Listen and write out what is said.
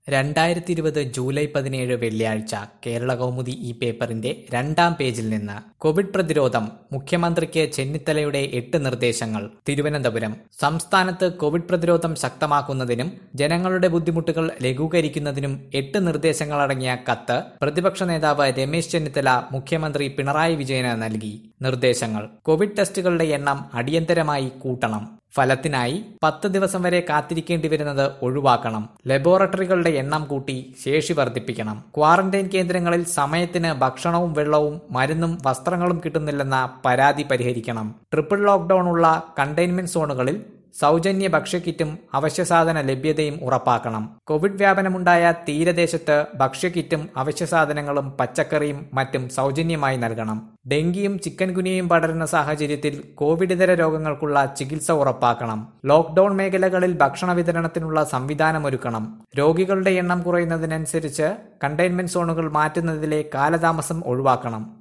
രണ്ടായിരത്തി ഇരുപത് ജൂലൈ പതിനേഴ് വെള്ളിയാഴ്ച കേരള കൗമുദി ഈ പേപ്പറിന്റെ രണ്ടാം പേജിൽ നിന്ന് കോവിഡ് പ്രതിരോധം മുഖ്യമന്ത്രിക്ക് ചെന്നിത്തലയുടെ എട്ട് നിർദ്ദേശങ്ങൾ തിരുവനന്തപുരം സംസ്ഥാനത്ത് കോവിഡ് പ്രതിരോധം ശക്തമാക്കുന്നതിനും ജനങ്ങളുടെ ബുദ്ധിമുട്ടുകൾ ലഘൂകരിക്കുന്നതിനും എട്ട് നിർദ്ദേശങ്ങളടങ്ങിയ കത്ത് പ്രതിപക്ഷ നേതാവ് രമേശ് ചെന്നിത്തല മുഖ്യമന്ത്രി പിണറായി വിജയന് നൽകി നിർദ്ദേശങ്ങൾ കോവിഡ് ടെസ്റ്റുകളുടെ എണ്ണം അടിയന്തരമായി കൂട്ടണം ഫലത്തിനായി പത്ത് ദിവസം വരെ കാത്തിരിക്കേണ്ടി വരുന്നത് ഒഴിവാക്കണം ലബോറട്ടറികളുടെ എണ്ണം കൂട്ടി ശേഷി വർദ്ധിപ്പിക്കണം ക്വാറന്റൈൻ കേന്ദ്രങ്ങളിൽ സമയത്തിന് ഭക്ഷണവും വെള്ളവും മരുന്നും വസ്ത്രങ്ങളും കിട്ടുന്നില്ലെന്ന പരാതി പരിഹരിക്കണം ട്രിപ്പിൾ ലോക്ഡൌൺ ഉള്ള കണ്ടെയ്ൻമെന്റ് സോണുകളിൽ സൗജന്യ ഭക്ഷ്യക്കിറ്റും അവശ്യസാധന ലഭ്യതയും ഉറപ്പാക്കണം കോവിഡ് വ്യാപനമുണ്ടായ തീരദേശത്ത് ഭക്ഷ്യക്കിറ്റും അവശ്യസാധനങ്ങളും പച്ചക്കറിയും മറ്റും സൗജന്യമായി നൽകണം ഡെങ്കിയും ചിക്കൻ ഗുനിയയും പടരുന്ന സാഹചര്യത്തിൽ കോവിഡ് ഇതര രോഗങ്ങൾക്കുള്ള ചികിത്സ ഉറപ്പാക്കണം ലോക്ഡൌൺ മേഖലകളിൽ ഭക്ഷണ വിതരണത്തിനുള്ള സംവിധാനമൊരുക്കണം രോഗികളുടെ എണ്ണം കുറയുന്നതിനനുസരിച്ച് കണ്ടെയ്ൻമെന്റ് സോണുകൾ മാറ്റുന്നതിലെ കാലതാമസം ഒഴിവാക്കണം